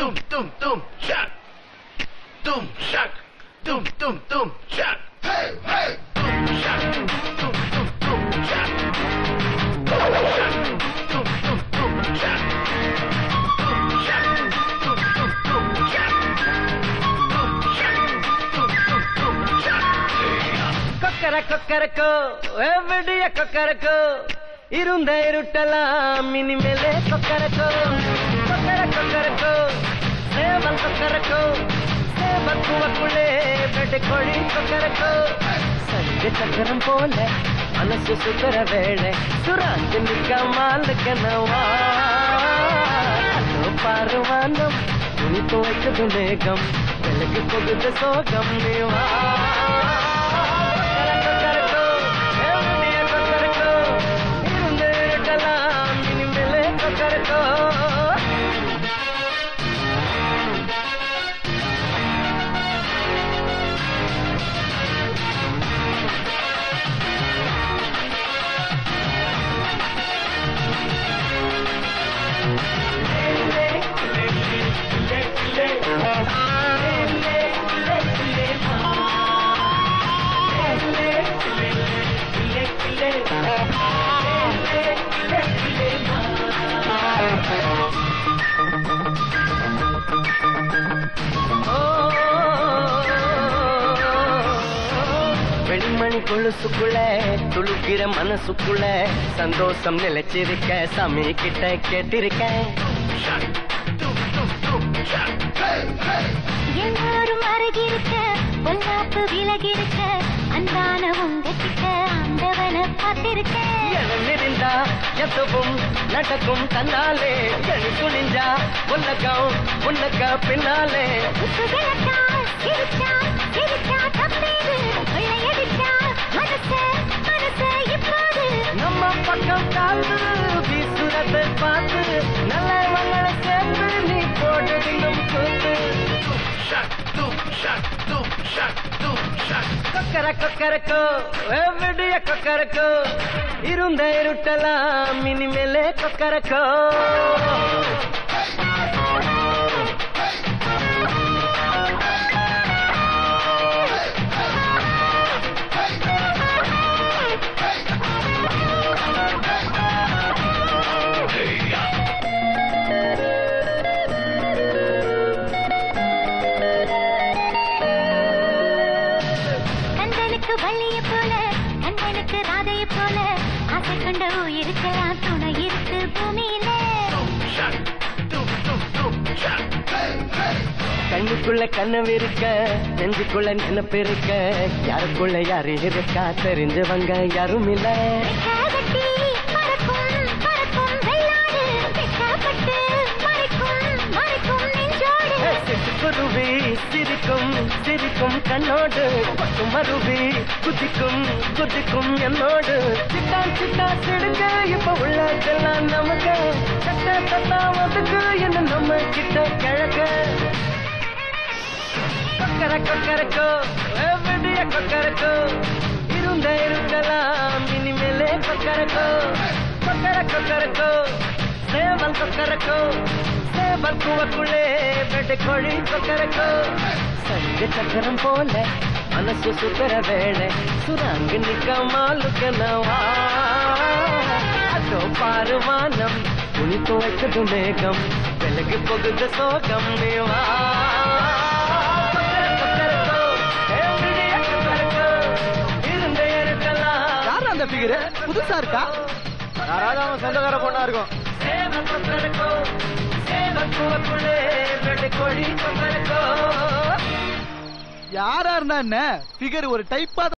Dum dum dum shack. Dum shack. Dum dum dum shack. Hey hey. Dum shack. Dum dum dum shack. Dum shack. Dum dum dum shack. Dum shack. Dum dum dum shack. Dum shack. Dum dum dum shack. கொக்கர கொக்கரக்கோ எவ்வடிய கொக்கரக்கோ இருந்த இருட்டலாம் இனிமேலே கொக்கரக்கோ கொக்கர கொக்கரக்கோ சேவல் கொக்கரக்கோ சேவல் குவக்குள்ளே bed கோழி கொக்கரக்கோ சஞ்ச சக்கரம் போல மனசு சுத்தர வேளை சுராஞ்சு நிக்க மாலுக்கனவா பாருவானம் துணி துவைக்குது மேகம் விலகு போகுது சோகம் நீவா கொக்கரக்கோ, எவ்வளிய கொக்கரக்கோ, இருந்து இருட்டலாம் இனிமேலே கொக்கரக்கோ வெண்மணி கொலுசுக்குள்ள துளுக்கிற மனசுக்குள்ள சந்தோஷம் நிலைச்சிருக்க சாமி கிட்ட கேட்டிருக்கேன் Shack. Dum dum dum shack. Hey hey. எல்லாரும் அருகிருக்க பொல்லாப்பு விலகிருக்க அன்பான உங்ககிட்ட ஆண்டவனை பார்த்திருக்கேன் எழுந்திருந்தா எதுவும் நடக்கும் தன்னாலே எழு துணிஞ்சா உன்னகம் உன்னக்க பின்னாலே உசுகலத்தா, சிரிச்சா, சிரிச்சா தப்பேது. கொள்ளையடிச்சா, மனச, மனச இப்போது. நம்ம பக்கம் காத்து வீசுறதை பார்த்து நல்லவங்களை சேர்ந்து நீ போடுதிலும் கூத்து Shack. Dum shack. Dum shack. Dum shack. கொக்கர கொக்கரக்கோ எவ்வடிய கொக்கரக்கோ இருந்த இருட்டலாம் இனிமேலே கொக்கரக்கோ கந்தனுக்கு வள்ளிய போல கந்தனுக்கு ராதைய போல ஆசை கொண்ட உயிருக்கெல்லாம் துணை இருக்கு பூமியில Shack. Dum dum dum shack. Hey hey. கண்ணுக்குள்ள கனவு இருக்க நெஞ்சுக்குள்ள நினைப்பு இருக்க யாருக்குள்ள யாரு இருக்கா தெரிஞ்சவங்க யாரும் இல்ல வெக்காகட்டி பறக்கும் பறக்கும் வெள்ளாடு வெக்கப்பட்டு மறைக்கும் மறைக்கும் நெஞ்சோடு சிட்டுக்குருவி சிரிக்கும் சிரிக்கும் கண்ணோடு பட்டும் மருவி குதிக்கும் குதிக்கும் என்னோடு சிட்டா சிட்டா சிடுங்க இப்ப உள்ளதெல்லாம் நமக்கு சட்ட சட்டா ஒதுக்கு என்ன நம்ம கிட்ட கிழக்க கொக்கர கொக்கரக்கோ எவ்வடிய கொக்கரக்கோ இருந்த இருக்கலாம் இனிமேலே கொக்கரக்கோ கொக்கர கொக்கரக்கோ சேவல் கொக்கரக்கோ சேவல் குவக்குள்ளே பெட்டு கோழி கொக்கரக்கோ சங்க சக்கரம் போல மனசு சுத்தர வேளை சுராங்கு நிக்க மாலுக்கனவா அதோ பாருவானம் துணி துவைக்குது மேகம் விலகு போகுது சோகம் நீவா யார் அந்த பிகர் புதுசா இருக்கா யாராவது அவன் சொந்தக்கார பொண்ணா இருக்கும் யாரா இருந்தா என்ன பிகர் ஒரு டைப்பா